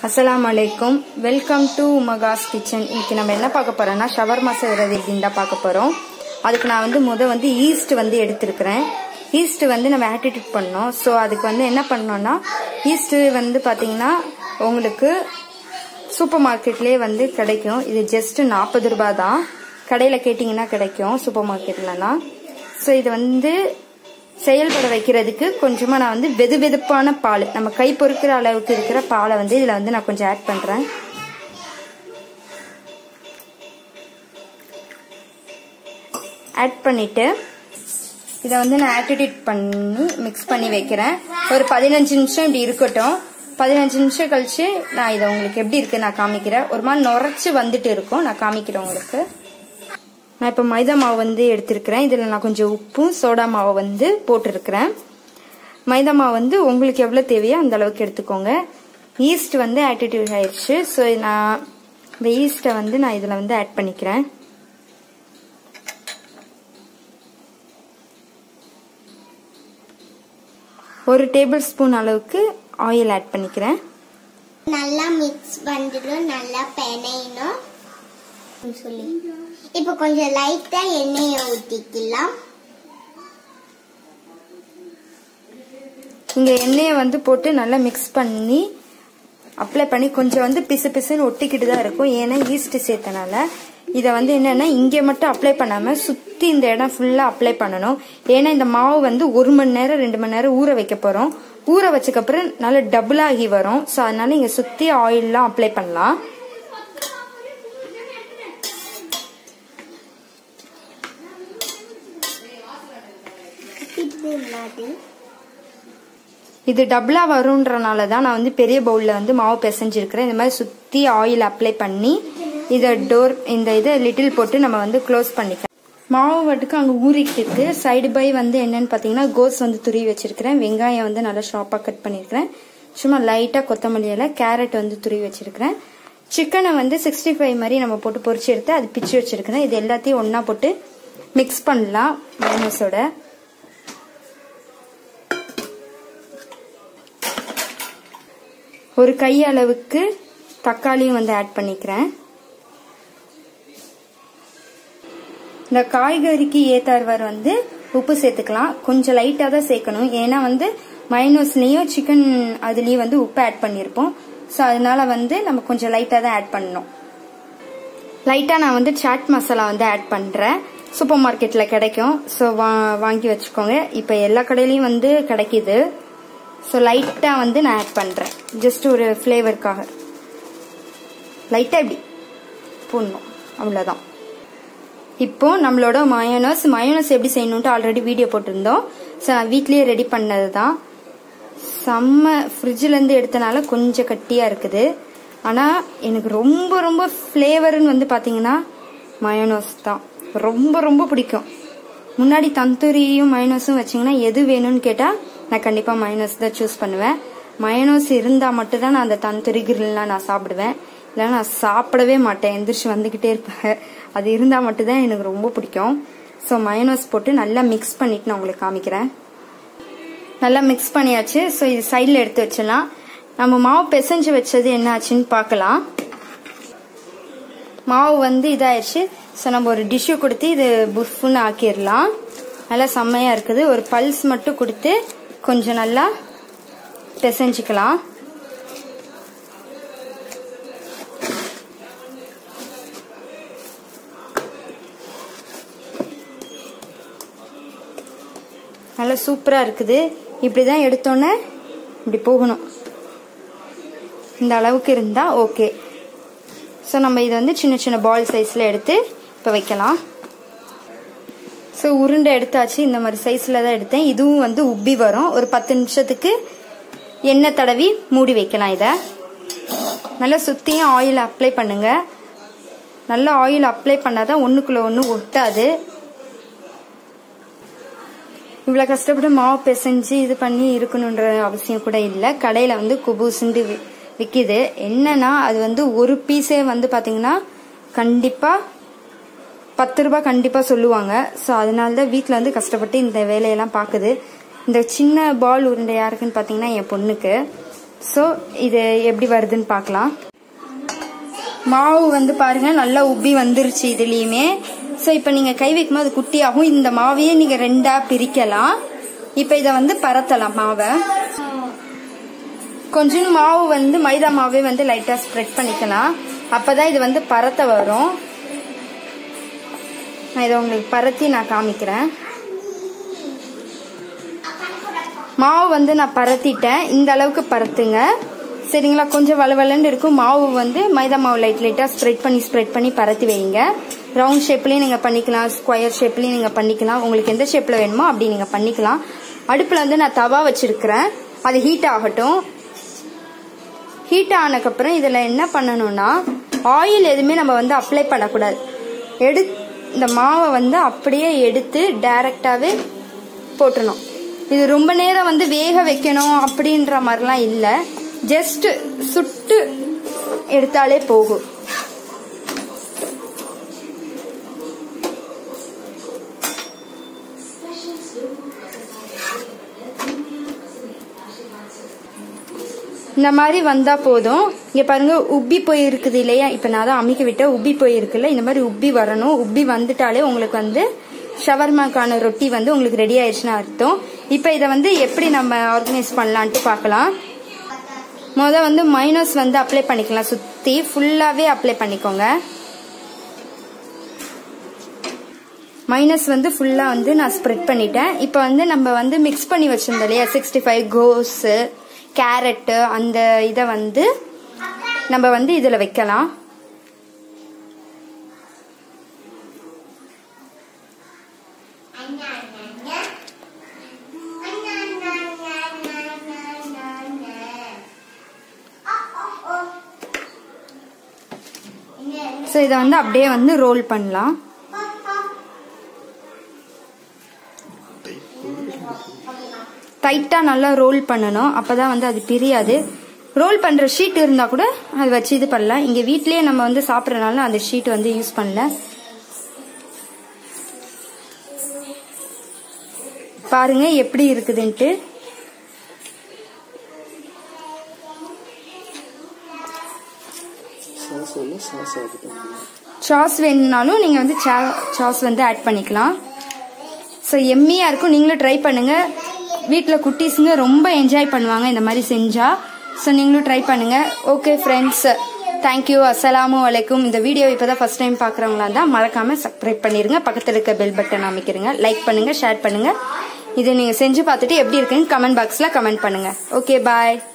அஸ்ஸலாமு அலைக்கும் welcome to மகாஸ் kitchen இன்னைக்கு நம்ம என்ன பார்க்க போறோம்னா ஷவர்மா செய்கிறது எப்படின்னு தான் பார்க்க போறோம் அதுக்கு நான் வந்து முத வந்து ஈஸ்ட் வந்து எடுத்திருக்கிறேன் ஈஸ்ட் வந்து நம்ம ஆட்டிடியூட் பண்ணோம் ஸோ அதுக்கு வந்து என்ன பண்ணோம்னா ஈஸ்ட் வந்து பார்த்தீங்கன்னா உங்களுக்கு சூப்பர் மார்க்கெட்லேயே வந்து கிடைக்கும் இது ஜஸ்ட் நாற்பது ரூபாய் தான் கடையில் கேட்டிங்கன்னா கிடைக்கும் சூப்பர் மார்க்கெட்லலாம் ஸோ இது வந்து செயல்பட வைக்கிறதுக்கு கொஞ்சமாக நான் வந்து வெது வெதுப்பான பால் நம்ம கை பொறுக்கிற அளவுக்கு இருக்கிற பாலை வந்து இதில் வந்து நான் கொஞ்சம் ஆட் பண்ணுறேன் ஆட் பண்ணிட்டு இதை வந்து நான் ஆட்டிடியூட் பண்ணி மிக்ஸ் பண்ணி வைக்கிறேன் ஒரு பதினஞ்சு நிமிஷம் இப்படி இருக்கட்டும் பதினஞ்சு நிமிஷம் கழிச்சு நான் இதை உங்களுக்கு எப்படி இருக்கு நான் காமிக்கிறேன் ஒரு மாதிரி நுரைச்சு வந்துட்டு இருக்கும் நான் காமிக்கிறேன் உங்களுக்கு நான் இப்போ மைதா மாவு வந்து எடுத்திருக்கிறேன் இதில் நான் கொஞ்சம் உப்பும் சோடா மாவை வந்து போட்டிருக்கிறேன் மைதா மாவு வந்து உங்களுக்கு எவ்வளோ தேவையோ அந்த அளவுக்கு எடுத்துக்கோங்க ஈஸ்ட் வந்து ஆட்டிடியூட் ஆயிடுச்சு ஸோ நான் இந்த ஈஸ்ட்டை வந்து நான் இதில் வந்து ஆட் பண்ணிக்கிறேன் ஒரு டேபிள் ஸ்பூன் அளவுக்கு ஆயில் ஆட் பண்ணிக்கிறேன் நல்லா மிக்ஸ் பண்ணிடணும் நல்லா பெனையணும் சொல்லி இப்போ கொஞ்சம் லைட்டா எண்ணெயை ஊற்றிக்கலாம் இங்கே எண்ணெயை வந்து போட்டு நல்லா மிக்ஸ் பண்ணி அப்ளை பண்ணி கொஞ்சம் வந்து பிசு பிசுன்னு ஒட்டிக்கிட்டு தான் இருக்கும் ஏன்னா ஈஸ்ட் சேர்த்தனால இதை வந்து என்னன்னா இங்கே மட்டும் அப்ளை பண்ணாமல் சுற்றி இந்த இடம் ஃபுல்லாக அப்ளை பண்ணணும் ஏன்னா இந்த மாவு வந்து ஒரு மணி நேரம் ரெண்டு மணி நேரம் ஊற வைக்க போகிறோம் ஊற வச்சக்கப்புறம் நல்லா டபுள் ஆகி வரும் ஸோ அதனால இங்கே சுற்றி ஆயிலெலாம் அப்ளை பண்ணலாம் இது என்னது இது டபுளாக வரும்ன்றனால தான் நான் வந்து பெரிய பவுலில் வந்து மாவு பிசைஞ்சிருக்கிறேன் இந்த மாதிரி சுற்றி ஆயில் அப்ளை பண்ணி இதை டோர் இந்த இதை லிட்டில் போட்டு நம்ம வந்து க்ளோஸ் பண்ணிக்கலாம் மாவு வட்டுக்கு அங்கே ஊறிக்கிட்டு இருக்கு சைடு பை வந்து என்னன்னு பார்த்தீங்கன்னா கோஸ் வந்து துருவி வச்சிருக்கிறேன் வெங்காயம் வந்து நல்லா ஷார்ப்பாக கட் பண்ணியிருக்கிறேன் சும்மா லைட்டாக கொத்தமல்லி இலை கேரட் வந்து துருவி வச்சிருக்கிறேன் சிக்கனை வந்து சிக்ஸ்டி ஃபைவ் மாதிரி நம்ம போட்டு பொரிச்சு எடுத்து அது பிச்சு வச்சிருக்கிறேன் இது எல்லாத்தையும் ஒன்றா போட்டு மிக்ஸ் பண்ணலாம் மைனஸோட ஒரு கை அளவுக்கு தக்காளியும் வந்து ஆட் பண்ணிக்கிறேன் இந்த காய்கறிக்கு ஏத்தார்வர் வந்து உப்பு சேர்த்துக்கலாம் கொஞ்சம் லைட்டாக தான் சேர்க்கணும் ஏன்னா வந்து மைனோஸ்லேயும் சிக்கன் அதுலேயும் வந்து உப்பு ஆட் பண்ணியிருப்போம் ஸோ அதனால வந்து நம்ம கொஞ்சம் லைட்டாக தான் ஆட் பண்ணணும் லைட்டாக நான் வந்து சாட் மசாலா வந்து ஆட் பண்ணுறேன் சூப்பர் மார்க்கெட்டில் கிடைக்கும் ஸோ வா வாங்கி வச்சுக்கோங்க இப்போ எல்லா கடையிலையும் வந்து கிடைக்கிது ஸோ லைட்டாக வந்து நான் ஆட் பண்ணுறேன் ஜஸ்ட் ஒரு ஃப்ளேவருக்காக லைட்டாக இப்படி போடணும் அவ்வளோதான் இப்போ நம்மளோட மயோனஸ் மயோனஸ் எப்படி செய்யணுன்ட்டு ஆல்ரெடி வீடியோ போட்டிருந்தோம் ஸோ நான் வீட்லேயே ரெடி பண்ணது தான் செம்ம ஃப்ரிட்ஜிலேருந்து எடுத்தனால கொஞ்சம் கட்டியாக இருக்குது ஆனால் எனக்கு ரொம்ப ரொம்ப ஃப்ளேவர்னு வந்து பார்த்தீங்கன்னா மயோனோஸ் தான் ரொம்ப ரொம்ப பிடிக்கும் முன்னாடி தந்தூரியும் மயோனோஸும் வச்சிங்கன்னா எது வேணும்னு கேட்டால் நான் கண்டிப்பாக மயோனோஸ் தான் சூஸ் பண்ணுவேன் மயோனோஸ் இருந்தால் மட்டும்தான் நான் அந்த தந்தூரி கிரில்லாம் நான் சாப்பிடுவேன் இல்லைன்னா நான் சாப்பிடவே மாட்டேன் எந்திரிச்சு வந்துக்கிட்டே இருப்பேன் அது இருந்தால் மட்டும்தான் எனக்கு ரொம்ப பிடிக்கும் ஸோ மயோனோஸ் போட்டு நல்லா மிக்ஸ் பண்ணிட்டு நான் உங்களுக்கு காமிக்கிறேன் நல்லா மிக்ஸ் பண்ணியாச்சு ஸோ இது சைடில் எடுத்து வச்சிடலாம் நம்ம மாவு பிசைஞ்சு வச்சது என்ன ஆச்சுன்னு பார்க்கலாம் மாவு வந்து இதாயிடுச்சு ஸோ நம்ம ஒரு டிஷ்ஷு கொடுத்து இது புஃப்னு ஆக்கிடலாம் நல்லா செம்மையாக இருக்குது ஒரு பல்ஸ் மட்டும் கொடுத்து கொஞ்சம் நல்லா பிசைஞ்சிக்கலாம் நல்லா சூப்பராக இருக்குது இப்படி தான் எடுத்தோன்னே இப்படி போகணும் இந்த அளவுக்கு இருந்தால் ஓகே ஸோ நம்ம இதை வந்து சின்ன சின்ன பால் சைஸில் எடுத்து இப்போ வைக்கலாம் ஸோ உருண்டை எடுத்தாச்சு இந்த மாதிரி சைஸில் தான் எடுத்தேன் இதுவும் வந்து உப்பி வரும் ஒரு பத்து நிமிஷத்துக்கு எண்ணெய் தடவி மூடி வைக்கலாம் இதை நல்லா சுற்றியும் ஆயில் அப்ளை பண்ணுங்க நல்லா ஆயில் அப்ளை பண்ணால் தான் ஒன்றுக்குள்ளே ஒன்று ஒட்டாது இவ்வளோ கஷ்டப்பட்டு மாவு பிசைஞ்சு இது பண்ணி இருக்கணுன்ற அவசியம் கூட இல்லை கடையில் வந்து குபூசுண்டு விற்கிது என்னன்னா அது வந்து ஒரு பீஸே வந்து பார்த்தீங்கன்னா கண்டிப்பாக பத்து ரூபாய் கண்டிப்பாக சொல்லுவாங்க ஸோ அதனால தான் வீட்டில் வந்து கஷ்டப்பட்டு இந்த வேலையெல்லாம் பார்க்குது இந்த சின்ன பால் உருண்டை யாருக்குன்னு பார்த்தீங்கன்னா என் பொண்ணுக்கு ஸோ இது எப்படி வருதுன்னு பார்க்கலாம் மாவு வந்து பாருங்க நல்லா உப்பி வந்துருச்சு இதுலேயுமே ஸோ இப்போ நீங்கள் கை வைக்கும்போது அது குட்டியாகும் இந்த மாவையே நீங்கள் ரெண்டாக பிரிக்கலாம் இப்போ இதை வந்து பரத்தலாம் மாவை கொஞ்சம் மாவு வந்து மைதா மாவே வந்து லைட்டாக ஸ்ப்ரெட் பண்ணிக்கலாம் அப்பதான் இது வந்து பரத்த வரும் நான் இதை உங்களுக்கு பரத்தி நான் காமிக்கிறேன் மாவு வந்து நான் பரத்திட்டேன் இந்த அளவுக்கு பரத்துங்க சரிங்களா கொஞ்சம் வளவலன்னு இருக்கும் மாவு வந்து மைதா மாவு லைட் லைட்டாக ஸ்ப்ரெட் பண்ணி ஸ்ப்ரெட் பண்ணி பரத்தி வைங்க ரவுண்ட் ஷேப்லேயும் நீங்கள் பண்ணிக்கலாம் ஸ்கொயர் ஷேப்லேயும் நீங்கள் பண்ணிக்கலாம் உங்களுக்கு எந்த ஷேப்பில் வேணுமோ அப்படி நீங்கள் பண்ணிக்கலாம் அடுப்பில் வந்து நான் தவா வச்சுருக்கிறேன் அது ஹீட் ஆகட்டும் ஹீட் ஆனதுக்கப்புறம் இதில் என்ன பண்ணணும்னா ஆயில் எதுவுமே நம்ம வந்து அப்ளை பண்ணக்கூடாது எடு இந்த மாவை வந்து அப்படியே எடுத்து டைரக்டாகவே போட்டுடணும் இது ரொம்ப நேரம் வந்து வேக வைக்கணும் அப்படின்ற மாதிரிலாம் இல்லை ஜஸ்ட் சுட்டு எடுத்தாலே போகும் இந்த மாதிரி வந்தா போதும் இங்க பாருங்க உப்பி போய் இருக்குது இல்லையா இப்ப நான் தான் அமைக்க விட்ட உப்பி போய் இருக்குல்ல இந்த மாதிரி உப்பி வரணும் உப்பி வந்துட்டாலே உங்களுக்கு வந்து ஷவர்மாக்கான ரொட்டி வந்து உங்களுக்கு ரெடி ஆயிடுச்சுன்னு அர்த்தம் இப்ப இதை வந்து எப்படி நம்ம ஆர்கனைஸ் பண்ணலான்ட்டு பார்க்கலாம் முத வந்து மைனஸ் வந்து அப்ளை பண்ணிக்கலாம் சுத்தி ஃபுல்லாவே அப்ளை பண்ணிக்கோங்க மைனஸ் வந்து ஃபுல்லா வந்து நான் ஸ்ப்ரெட் பண்ணிட்டேன் இப்போ வந்து நம்ம வந்து மிக்ஸ் பண்ணி வச்சிருந்தோம் இல்லையா சிக்ஸ்டி ஃபைவ் கோஸு கேரட்டு அந்த இதை வந்து நம்ம வந்து இதில் வைக்கலாம் ஸோ இதை வந்து அப்படியே வந்து ரோல் பண்ணலாம் டைட்டாக நல்லா ரோல் பண்ணணும் அப்போ தான் வந்து அது பிரியாது ரோல் பண்ணுற ஷீட் இருந்தால் கூட அது வச்சு இது பண்ணலாம் இங்கே வீட்லேயே நம்ம வந்து சாப்பிட்றனால அந்த ஷீட் வந்து யூஸ் பண்ணல பாருங்க எப்படி இருக்குதுன்ட்டு சாஸ் வேணா சாஸ் ஆகட்டும் சாஸ் வேணும்னாலும் நீங்கள் வந்து சாஸ் வந்து ஆட் பண்ணிக்கலாம் ஸோ எம்மியாக இருக்கும் நீங்களும் ட்ரை பண்ணுங்க வீட்டில் குட்டீஸுங்க ரொம்ப என்ஜாய் பண்ணுவாங்க இந்த மாதிரி செஞ்சா ஸோ நீங்களும் ட்ரை பண்ணுங்க ஓகே ஃப்ரெண்ட்ஸ் தேங்க்யூ அஸ்ஸலாமு அலைக்கும் இந்த வீடியோ இப்போ தான் ஃபஸ்ட் டைம் பார்க்குறவங்களா இருந்தால் மறக்காமல் சப்ஸ்கிரைப் பண்ணிடுங்க பக்கத்தில் இருக்க பெல் பட்டன் அமைக்கிறங்க லைக் பண்ணுங்க ஷேர் பண்ணுங்க இதை நீங்கள் செஞ்சு பார்த்துட்டு எப்படி இருக்குன்னு கமெண்ட் பாக்ஸில் கமெண்ட் பண்ணுங்க ஓகே பாய்